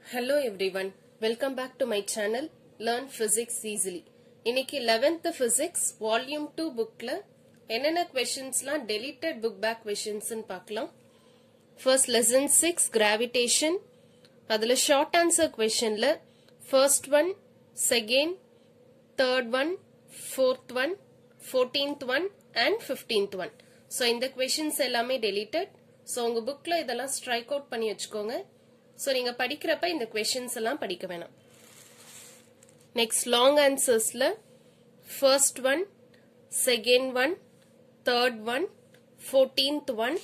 Hello everyone. Welcome back to my channel Learn Physics Easily. இன்னைக்கு 11th Physics Volume 2 bookல என்னென்ன questionஸ்லாம் deleted book back questions பார்க்கலாம். First lesson 6 gravitation. அதுல short answer questionல first one, second, third one, fourth one, fourteenth one and fifteenth one. So இந்த questions எல்லாமே deleted. So உங்க bookல இதெல்லாம் strike out பண்ணி வச்சுக்கோங்க. ஸோ நீங்க படிக்கிறப்ப இந்த கொஷின்ஸ் எல்லாம் படிக்க வேணாம் நெக்ஸ்ட் லாங் ஆன்சர்ஸ்ல first one second one third one fourteenth one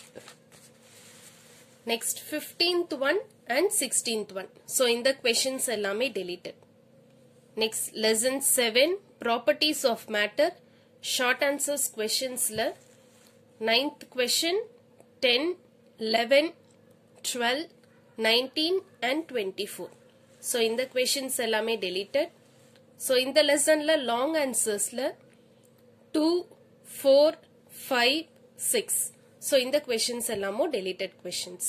next fifteenth one and sixteenth one so இந்த கொஷின்ஸ் எல்லாமே deleted next lesson seven properties of matter short answers கொஷின்ஸ்ல ninth question ten eleven twelve 19 and 24. So, இந்த questions எல்லாமே deleted. So, இந்த lessonல long answersல 2, 4, 5, 6. So, இந்த questions எல்லாமும் deleted questions.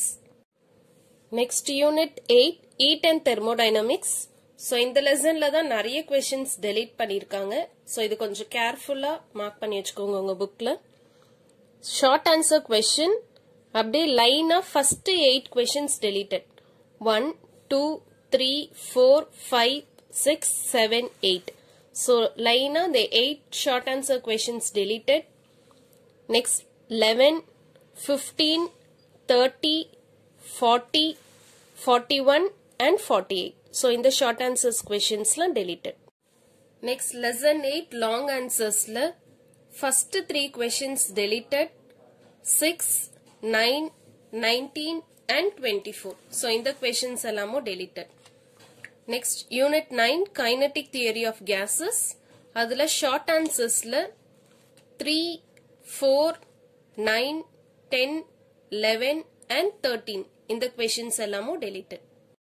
Next unit 8, Heat and Thermodynamics. So, இந்த lessonல தான் நிறைய questions delete பண்ணிருக்காங்க. So, இது கொஞ்சம் carefully mark பண்ணி வச்சுக்கோங்க உங்க bookல. Short answer question அப்படியே லைனா first eight questions deleted one two three four five six seven eight so லைனா the eight short answer questions deleted next eleven fifteen thirty forty forty one and forty eight so இந்த short answers கொஷின்ஸ்லாம் deleted next lesson eight long ஆன்சர்ஸ்ல first three questions deleted six 9, 19 and 24. So, இந்த questions எல்லாமும் deleted. Next, unit 9, kinetic theory of gases. அதுல short answersல 3, 4, 9, 10, 11 and 13. இந்த questions எல்லாமும் deleted.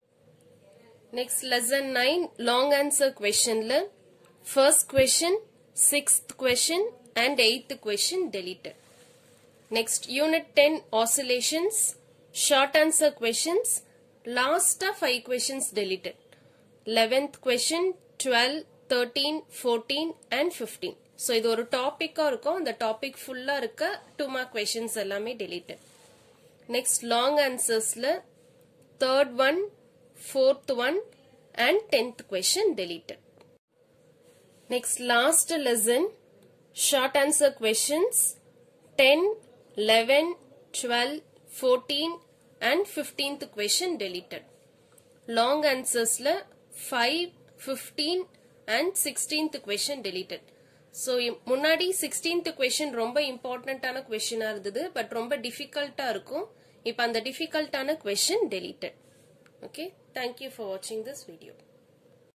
Next, lesson 9, long answer questionல first question, sixth question and eighth question deleted. Next, Unit 10 Oscillations, Short Answer Questions, last of 5 questions deleted. 11th question, 12, 13, 14 and 15. So, இது ஒரு டாபிக்கா இருக்கும் அந்த topic ஃபுல்லா இருக்க two mark questions எல்லாமே deleted next long ஆன்சர்ஸ்ல third one fourth one and tenth question deleted next last lesson short answer questions ten 11, 12, 14 and 15th question deleted. Long answers la 5, 15 and 16th question deleted. So முன்னாடி sixteenth question ரொம்ப இம்பார்ட்டண்ட்டான கொஷினாக இருந்தது but ரொம்ப டிஃபிகல்ட்டாக இருக்கும் இப்போ அந்த டிஃபிகல்ட்டான question deleted okay thank you for வாட்சிங் திஸ் வீடியோ